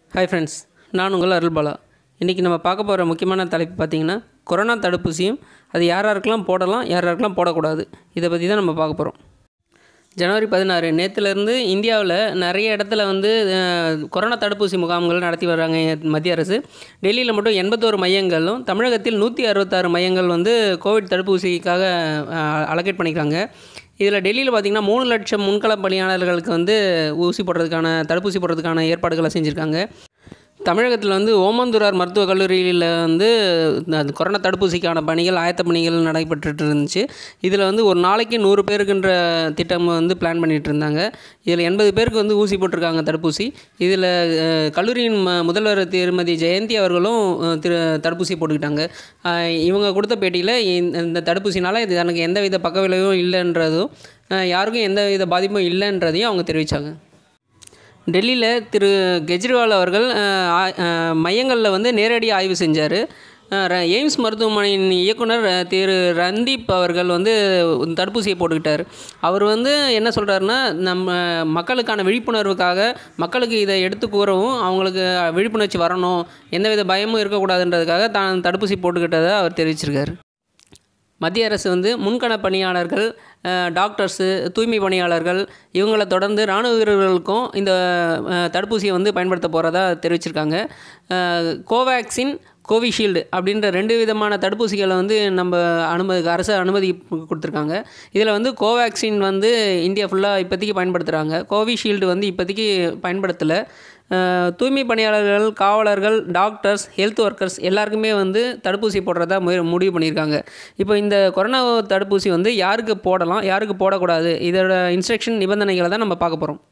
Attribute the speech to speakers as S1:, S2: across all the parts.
S1: hi friends நான் உங்கள் அருள்பாலா இன்றைக்கி நம்ம பார்க்க போகிற முக்கியமான தலைப்பு பார்த்திங்கன்னா கொரோனா தடுப்பூசியும் அது யார் யாருக்கெல்லாம் போடலாம் யார் யாருக்கெல்லாம் போடக்கூடாது இதை பற்றி தான் நம்ம பார்க்க போகிறோம் ஜனவரி பதினாறு நேற்றுலேருந்து இந்தியாவில் நிறைய இடத்துல வந்து அஹ், கொரோனா தடுப்பூசி முகாம்கள் நடத்தி வர்றாங்க மத்திய அரசு டெல்லியில் மட்டும் எண்பத்தோரு மையங்களும் தமிழகத்தில் நூற்றி அறுபத்தாறு மையங்கள் வந்து கோவிட் தடுப்பூசிக்காக அலோகேட் பண்ணியிருக்காங்க இதில் டெல்லியில் பார்த்திங்கன்னா மூணு லட்சம் முன்களப் பணியாளர்களுக்கு வந்து ஊசி போடுறதுக்கான தடுப்பூசி போடுறதுக்கான ஏற்பாடுகளை செஞ்சுருக்காங்க தமிழகத்தில் வந்து ஓமந்தூரார் மருத்துவக் கல்லூரியில் வந்து அந்த கொரோனா தடுப்பூசிக்கான பணிகள் ஆயத்த பணிகள் நடைபெற்றுட்டு இருந்துச்சு இதில் வந்து ஒரு நாளைக்கு நூறு பேருக்குன்ற திட்டம் வந்து பிளான் பண்ணிகிட்டு இருந்தாங்க இதில் எண்பது பேருக்கு வந்து ஊசி போட்டிருக்காங்க தடுப்பூசி இதில் அஹ், கல்லூரியின் ம முதல்வர் திருமதி ஜெயந்தி அவர்களும் அஹ், திரு தடுப்பூசி போட்டுக்கிட்டாங்க அஹ், இவங்க கொடுத்த பேட்டியில் இந்த- இந்த தடுப்பூசினால் இது எனக்கு எந்தவித பக்க விளைவும் இல்லைன்றதும் அஹ், யாருக்கும் எந்தவித பாதிப்பும் இல்லைன்றதையும் அவங்க தெரிவித்தாங்க டெல்லியில் திரு கெஜ்ரிவால் அவர்கள் அஹ், ஆ- அஹ், மையங்களில் வந்து நேரடி ஆய்வு செஞ்சார் எய்ம்ஸ் மருத்துவமனையின் இயக்குனர் அஹ், திரு ரந்தீப் அவர்கள் வந்து தடுப்பூசியை போட்டுக்கிட்டார் அவர் வந்து என்ன சொல்கிறாருன்னா நம்ம மக்களுக்கான விழிப்புணர்வுக்காக மக்களுக்கு இதை எடுத்து கூறவும் அவங்களுக்கு விழிப்புணர்ச்சி வரணும் எந்தவித பயமும் இருக்கக்கூடாதுன்றதுக்காக தான் தடுப்பூசி போட்டுக்கிட்டதை அவர் தெரிவிச்சிருக்காரு மத்திய அரசு வந்து முன்கள பணியாளர்கள் அஹ், டாக்டர்ஸு தூய்மை பணியாளர்கள் இவங்களை தொடர்ந்து இராணுவ வீரர்களுக்கும் இந்த அஹ், தடுப்பூசியை வந்து பயன்படுத்த போகிறதா தெரிவிச்சிருக்காங்க அஹ், கோவேக்சின் கோவிஷீல்டு அப்படின்ற ரெண்டு விதமான தடுப்பூசிகளை வந்து நம்ம அனுமதி அரசு அனுமதி கொடுத்துருக்காங்க இதில் வந்து கோவேக்சின் வந்து இந்தியா ஃபுல்லாக இப்போதைக்கு பயன்படுத்துகிறாங்க கோவிஷீல்டு வந்து இப்போதைக்கு பயன்படுத்தலை அஹ், தூய்மை பணியாளர்கள் காவலர்கள் டாக்டர்ஸ் ஹெல்த் ஒர்க்கர்ஸ் எல்லாருக்குமே வந்து தடுப்பூசி போடுறதா மு- முடிவு பண்ணியிருக்காங்க இப்போ இந்த கொரோனா தடுப்பூசி வந்து யாருக்கு போடலாம் யாருக்கு போடக்கூடாது இதோட இன்ஸ்ட்ரக்ஷன் நிபந்தனைகளை தான் நம்ம பார்க்க போகிறோம்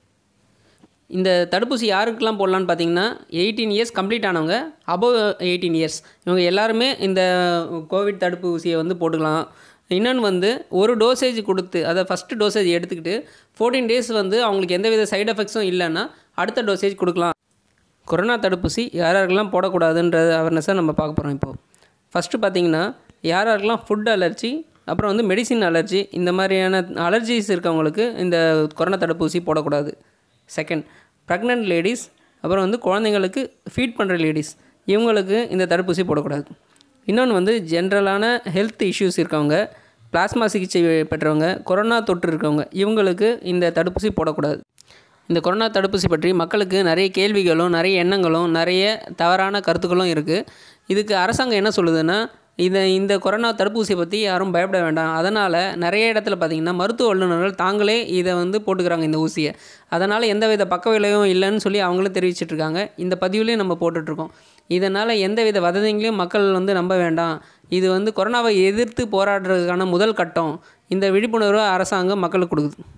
S1: இந்த தடுப்பூசி யாருக்கெல்லாம் போடலான்னு பார்த்தீங்கன்னா எயிட்டீன் இயர்ஸ் கம்ப்ளீட் ஆனவங்க அபவ் எயிட்டீன் இயர்ஸ் இவங்க எல்லாருமே இந்த கோவிட் தடுப்பூசியை வந்து போட்டுக்கலாம் இன்னொன்று வந்து ஒரு டோசேஜ் கொடுத்து அதை ஃபஸ்ட்டு டோசேஜ் எடுத்துக்கிட்டு ஃபோர்டீன் டேஸ் வந்து அவங்களுக்கு எந்தவித சைடு எஃபெக்ட்ஸும் இல்லைன்னா அடுத்த டோசேஜ் கொடுக்கலாம் கொரோனா தடுப்பூசி யார் யாருக்கெல்லாம் போடக்கூடாதுன்ற அவேர்னஸை நம்ம பார்க்க போகிறோம் இப்போது ஃபஸ்ட்டு பார்த்தீங்கன்னா யார் யாருக்கெல்லாம் ஃபுட் அலர்ஜி அப்புறம் வந்து மெடிசின் அலர்ஜி இந்த மாதிரியான அலர்ஜிஸ் இருக்கவங்களுக்கு இந்த கொரோனா தடுப்பூசி போடக்கூடாது செகண்ட் ப்ரெக்னென்ட் லேடிஸ் அப்புறம் வந்து குழந்தைங்களுக்கு ஃபீட் பண்ணுற லேடிஸ் இவங்களுக்கு இந்த தடுப்பூசி போடக்கூடாது இன்னொன்று வந்து ஜென்ரலான ஹெல்த் இஷ்யூஸ் இருக்கவங்க பிளாஸ்மா சிகிச்சை பெற்றவங்க கொரோனா தொற்று இருக்கவங்க இவங்களுக்கு இந்த தடுப்பூசி போடக்கூடாது இந்த கொரோனா தடுப்பூசி பற்றி மக்களுக்கு நிறைய கேள்விகளும் நிறைய எண்ணங்களும் நிறைய தவறான கருத்துக்களும் இருக்குது இதுக்கு அரசாங்கம் என்ன சொல்லுதுன்னா இதை இந்த கொரோனா தடுப்பூசியை பற்றி யாரும் பயப்பட வேண்டாம் அதனால் நிறைய இடத்துல பார்த்திங்கன்னா மருத்துவ வல்லுநர்கள் தாங்களே இதை வந்து போட்டுக்கிறாங்க இந்த ஊசியை அதனால் எந்தவித பக்க விளைவும் இல்லைன்னு சொல்லி அவங்களும் தெரிவிச்சிட்டு இருக்காங்க இந்த பதிவுலேயும் நம்ம போட்டுட்ருக்கோம் இதனால் எந்தவித வதந்திங்களையும் மக்கள் வந்து நம்ப வேண்டாம் இது வந்து கொரோனாவை எதிர்த்து போராடுறதுக்கான முதல் கட்டம் இந்த விழிப்புணர்வை அரசாங்கம் மக்களுக்கு கொடுக்குது